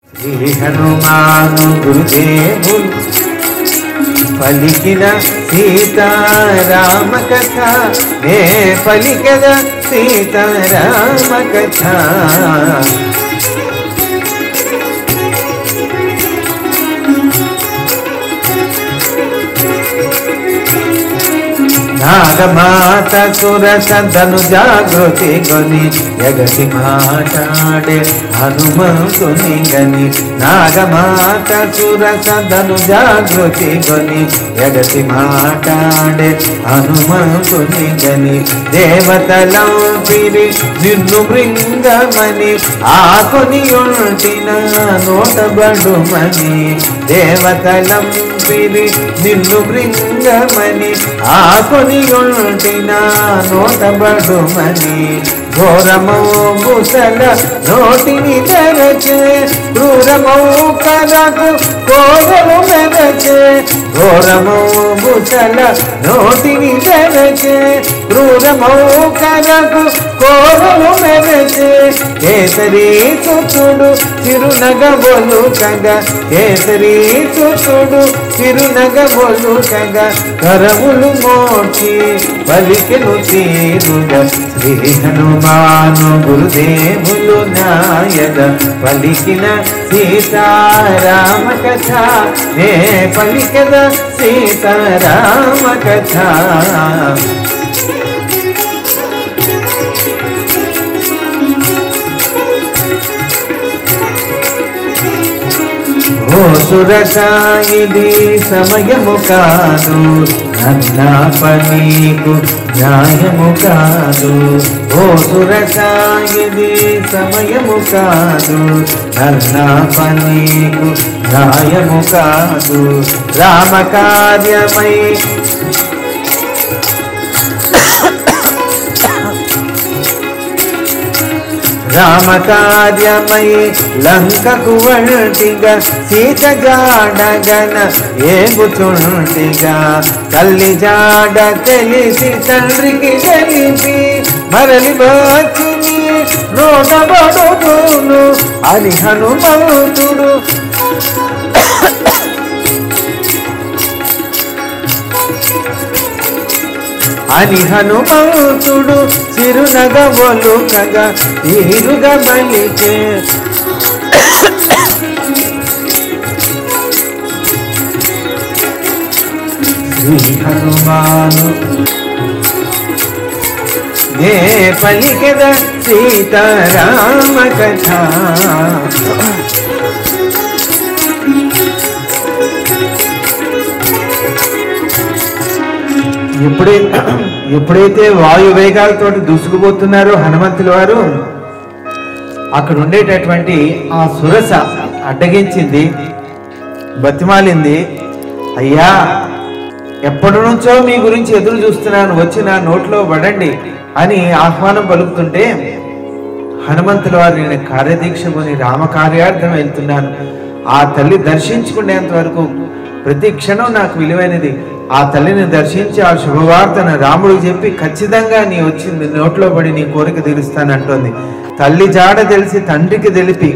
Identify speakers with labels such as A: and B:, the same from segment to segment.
A: శ్రీ హనుమాను గురుదేవులు పలికిన సీతారామ కథ నే పలికద సీతారామ కథ నాగమాత సురస ధను జాగృతి గొని జగతి మాటాడే హనుమంతుని గని నాగమాత సురస ధను జాగృతి గొని జగతి మాటాడే హనుమంతుని గని దేవతలం పిరి నిన్ను బృంగమని ఆకొని ఉంటిన నోటబడుమని దేవతలం పిరి నిన్ను బృంగమని ఆకొని ఉంటిన నోటబడుమని ఘోరమౌ ముసల నోటిని తెరచే క్రూరమౌ కరకు కోరలు మెరచే ఘోరమౌ ముసల నోటిని తెరచే క్రూరమౌ కరకు కోరలు మెరచే కేసరి సుతుడు చిరునగబొలు కగ కేసరి సుతుడు చిరునగబొలు కగ కరములు మోచి పలికెను తీరుగా శ్రీ హనుమాను గురుదేవులు నాయద పలికిన సీతారామ కథ నే పలికద సీతారామ కథ ఓ సురసాయిది సమయము కాదు నన్నా పనీకు న్యాయము కాదు ఓ సురసాయిది సమయము కాదు నన్నా పనీకు న్యాయము కాదు రామ కార్యమై రామకార్యమై లంకకు వంటిగా సీత జాడగన ఏగుచుంటిగా తల్లి జాడ తెలిసి తండ్రికి తెలిపి మరలి వచ్చిని రోగబడును అని హనుమంతుడు అని హనుమంతుడు చిరునగవలు కగ తీరుగా బలిచే శ్రీ హనుమాను నే పలికద సీతారామ కథ ఎప్పుడైతే ఎప్పుడైతే వాయు వేగాలతో దూసుకుపోతున్నారో హనుమంతుల వారు అక్కడ ఉండేటటువంటి ఆ సురస అడ్డగించింది బతిమాలింది అయ్యా ఎప్పటి నుంచో మీ గురించి ఎదురు చూస్తున్నాను వచ్చి నా నోట్లో పడండి అని ఆహ్వానం పలుకుతుంటే హనుమంతుల వారు నేను కార్యదీక్ష కొని రామకార్యార్థం వెళ్తున్నాను ఆ తల్లి దర్శించుకునేంత వరకు ప్రతి క్షణం నాకు విలువైనది ఆ తల్లిని దర్శించి ఆ శుభవార్తను రాముడికి చెప్పి ఖచ్చితంగా నీ వచ్చి నీ నోట్లో పడి నీ కోరిక తీరుస్తానంటోంది తల్లి జాడ తెలిసి తండ్రికి తెలిపి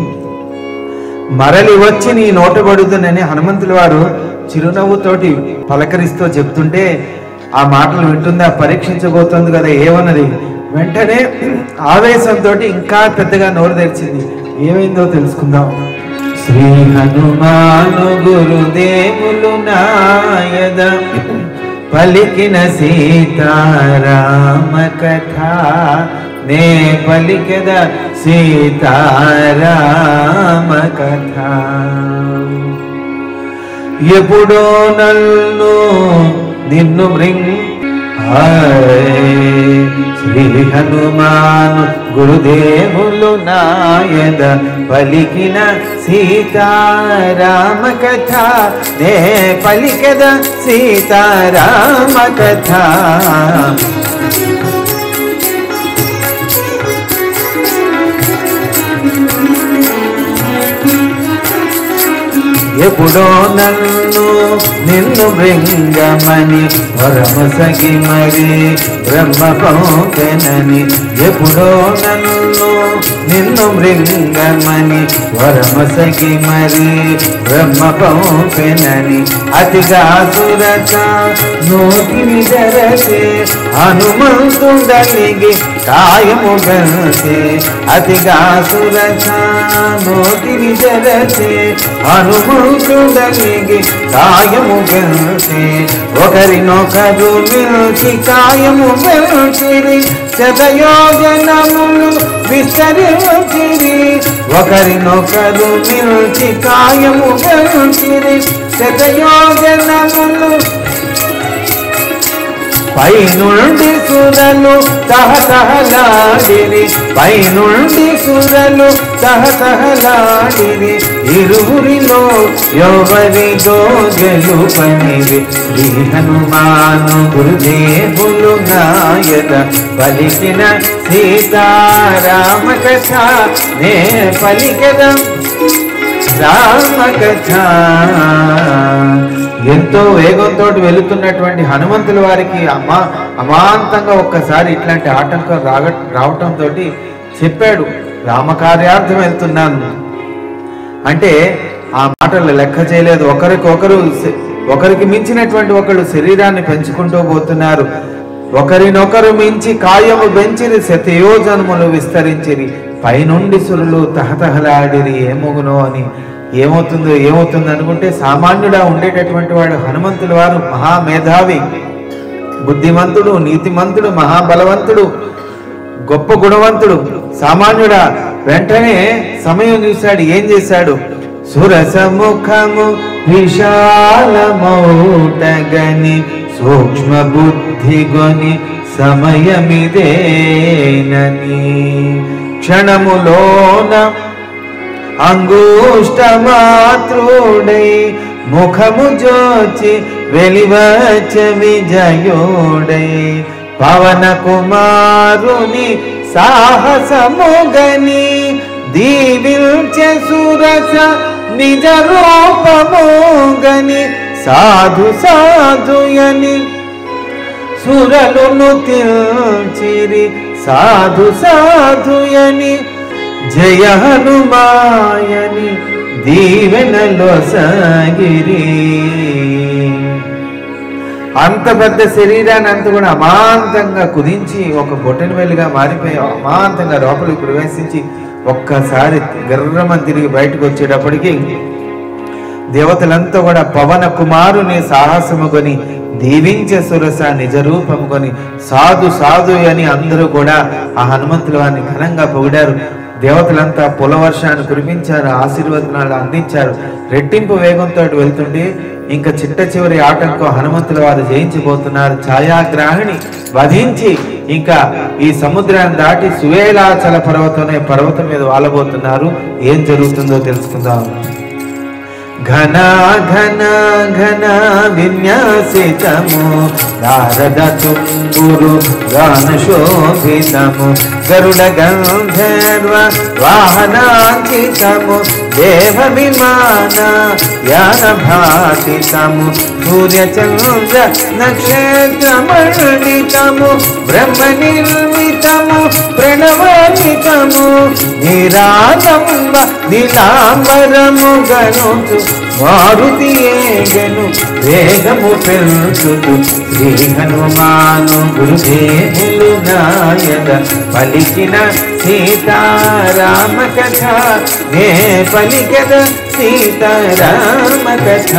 A: మరలి వచ్చి నీ నోట పడుతుందని హనుమంతుల వారు చిరునవ్వుతోటి పలకరిస్తూ చెప్తుంటే ఆ మాటలు వింటుందా పరీక్షించబోతోంది కదా ఏమన్నది వెంటనే ఆవేశంతో ఇంకా పెద్దగా నోరు తెరిచింది ఏమైందో తెలుసుకుందాం శ్రీ హనుమాను గురుదేవులు నాయద పలికిన సీతారామ కథ నే పలికద సీతారామ కథ ఎప్పుడో నన్ను నిన్ను మృంగ్ శ్రీ హనుమాను గురుదేవులు నాయద పలికిన సీతారామ కథ నే పలికద సీతారామ కథ ఎప్పుడో నన్ను నిన్ను బృంగమని వరమసగి మరి బ్రహ్మ పంపెనని ఎప్పుడో నన్ను నిన్ను మృంగమని వరమసగి మరి బ్రహ్మ పంపెనని అతిగా సురత నోటిని జరసే హనుమంతుండలిగి కాయము గంసే అతిగా సురత నోటిని జరసే హనుమంతుండలిగి కాయము గంసే ఒకరినొకరు మిల్చి కాయము గెలిచిరి శతయోజనములు విస్తరించిరి ఒకరినొకరు మిల్చి కాయము గెలిచిరి శతయోజనములు పైనుండి సురలు తహతహలాడిరి పైనుండి సురలు తహతహలాడిరి ఇరువురిలో ఎవరిదో గెలుపనివి శ్రీ హనుమాను గురుదేవులు నాయన పలికిన సీతారామ కథ నే పలికదం రామ కథ ఎంతో వేగంతో వెళుతున్నటువంటి హనుమంతుల వారికి అమా అమాంతంగా ఒక్కసారి ఇట్లాంటి ఆటంకం రాగ రావటంతో చెప్పాడు రామకార్యార్థం వెళ్తున్నాను అంటే ఆ మాటలు లెక్క చేయలేదు ఒకరికొకరు శ- ఒకరికి మించినటువంటి ఒకరు శరీరాన్ని పెంచుకుంటూ పోతున్నారు ఒకరినొకరు మించి కాయము బెంచిరి శతయోజనములు విస్తరించిరి పైనుండి సురులు తహతహలాడిరి ఏమోగునో అని ఏమవుతుందో ఏమవుతుందో అనుకుంటే సామాన్యుడా ఉండేటటువంటి వాడు హనుమంతుల వారు మహామేధావి బుద్ధిమంతుడు నీతిమంతుడు మహాబలవంతుడు గొప్ప గుణవంతుడు సామాన్యుడా వెంటనే సమయం చూశాడు ఏం చేశాడు సురసముఖము విశాలమౌటగని సూక్ష్మ బుద్ధి గొని సమయమిదేనని క్షణములోన అంగుష్ట మాతృడై ముఖము జోచి వెలివచ్చ విజయోడై పవన కుమారుని సాహసముగని దీవిల్చ సురస నిజ రూపముగని సాధు సాధుయని సురలును తిల్చిరి సాధు సాధుయని జయ హనుమాయని దీవెనలో సాగిరి అంత పెద్ద శరీరాన్ని అంత కూడా అమాంతంగా కుదించి ఒక బొట్టెని వెలుగా మారిపోయి అమాంతంగా లోపలికి ప్రవేశించి ఒక్కసారి గర్రమని తిరిగి బయటకు వచ్చేటప్పటికి దేవతలంతా కూడా పవన కుమారుని సాహసము కొని దీవించే సురస నిజ రూపము కొని సాధు సాధు అని అందరూ కూడా ఆ హనుమంతుల వారిని ఘనంగా పొగిడారు దేవతలంతా పులవర్షాన్ని కురిపించారు ఆశీర్వదనాలు అందించారు రెట్టింపు వేగంతో వెళ్తుంటే ఇంకా చిట్ట చివరి ఆటంకం హనుమంతుల వారు జయించబోతున్నారు ఛాయాగ్రాహిణి వధించి ఇంకా ఈ సముద్రాన్ని దాటి సువేలాచల పర్వతం అనే పర్వతం మీద వాలబోతున్నారు ఏం జరుగుతుందో తెలుసుకుందాం ఘన ఘన ఘన విన్యాసితము నారద తుంగురు గాన శోభితము గరుడ గంధర్వ వాహనాంకితము దేవ విమాన యాన భాతితము సూర్యచంద్ర నక్షత్ర మండితము బ్రహ్మ నిర్మితము ప్రణవాన్వితము నిరాళంబ నీలాంబరము గనుచు మారుతి ఏగను వేగము పెంచుతు శ్రీ హనుమాను గురుదేవులు నాయక పలికిన సీతారామ కథ నే పలికద సీతారామ కథ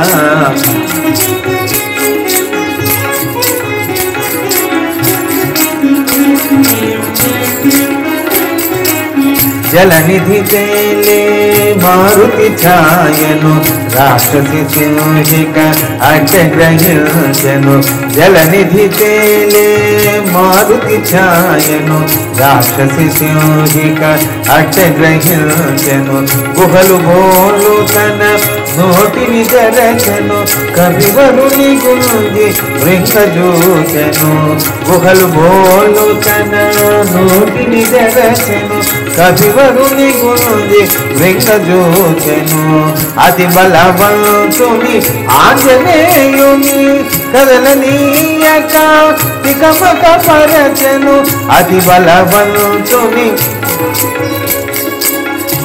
A: జలనిధి తేలే మారుతి ఛాయను రాక్షసి సింహిక అడ్డగ్రహించను జలనిధి తేలే మారుతి ఛాయను రాక్షసి సింహిక అడ్డగ్రహించను గుహలు బోలు తన నోటిని తెరచను కవివరుని గుంజి మృంగజూచెను గుహలు బోలు తన నోటిని తెరచను కవివరుని గుంజి మృంగజూచెను అతి బలవంతుని ఆంజనేయుని కదలనీయక తికమక పరచను అతి బలవంతుని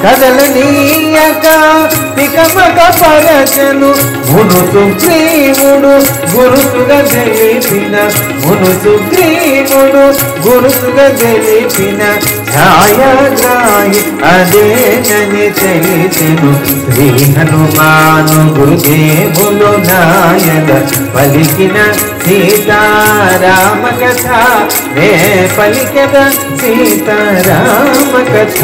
A: కదలనీయక తికమక పరచను మును సుగ్రీవుడు గురుతుగా తెలిపిన మును సుగ్రీవుడు గురుతుగా తెలిపిన ఛాయాగ్రాయి అదేనని తెలిసెను శ్రీ హనుమాను గురుదేవులు నాయన పలికిన సీతారామ కథ నే పలికద సీతారామ కథ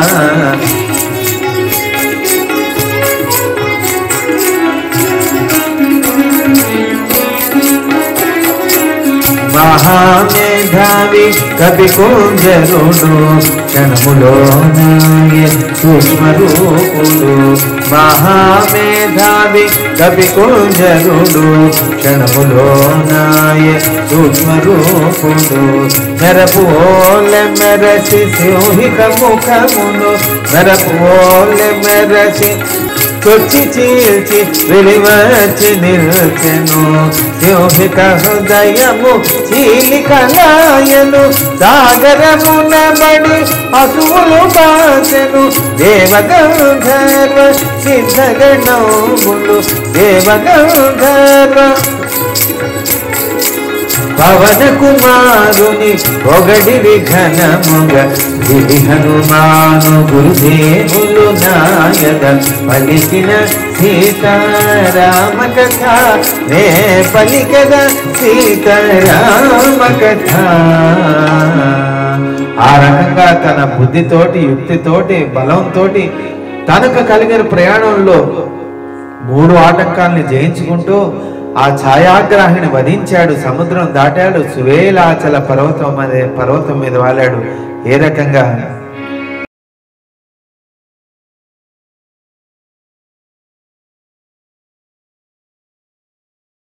A: మహామేధావి కవి కుంజరుడు క్షణములో నాయ సూక్ష్మరూపుడు మహామేధావి కవి కుంజరుడు క్షణములో నాయ సూక్ష్మరూపుడు మెరపోలె మెరసి సింహిక ముఖమును మెరపోలె మెరసి కొచ్చి చీల్చి వెలివచ్చి నిల్చెను సింహిక హృదయము చీలికలాయను సాగరమున బడి అసువులు బాసెను దేవగంధర్వ సిద్ధగణములు దేవగంధర్వ పవన కుమారుని పొగడిరి ఘనముగ దివి హనుమాను గురుదేవులు నాయక పలికిన సీతారామ కథ నే పలికద సీతారామ కథ ఆ రకంగా తన బుద్ధితోటి యుక్తితోటి బలంతోటి తనకు కలిగిన ప్రయాణంలో మూడు ఆటంకాల్ని జయించుకుంటూ ఆ ఛాయాగ్రాహిని వధించాడు సముద్రం దాటాడు సువేలాచల పర్వతం అనే పర్వతం మీద వాలాడు ఏ రకంగా